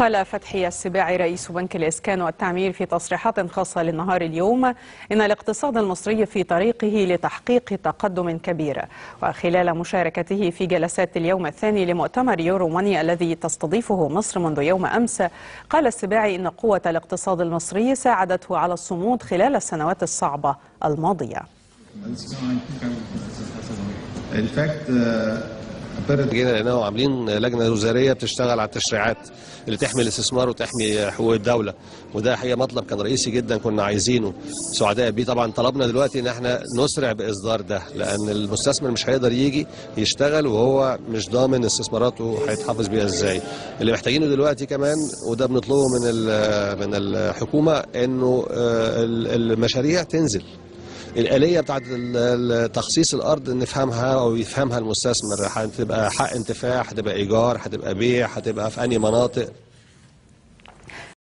قال فتحي السباعي رئيس بنك الإسكان والتعمير في تصريحات خاصة للنهار اليوم إن الاقتصاد المصري في طريقه لتحقيق تقدم كبير وخلال مشاركته في جلسات اليوم الثاني لمؤتمر يورو ماني الذي تستضيفه مصر منذ يوم أمس قال السباعي إن قوة الاقتصاد المصري ساعدته على الصمود خلال السنوات الصعبة الماضية In fact, uh, جينا لقيناهم عاملين لجنه وزاريه بتشتغل على التشريعات اللي تحمي الاستثمار وتحمي حقوق الدوله وده حقيقه مطلب كان رئيسي جدا كنا عايزينه سعداء بيه طبعا طلبنا دلوقتي ان احنا نسرع باصدار ده لان المستثمر مش هيقدر يجي يشتغل وهو مش ضامن استثماراته هيتحافظ بيها ازاي اللي محتاجينه دلوقتي كمان وده بنطلبه من من الحكومه انه المشاريع تنزل الآلية بتاعت تخصيص الأرض نفهمها أو يفهمها المستثمر هتبقى حق انتفاع هتبقى إيجار هتبقى بيع هتبقى في أنهي مناطق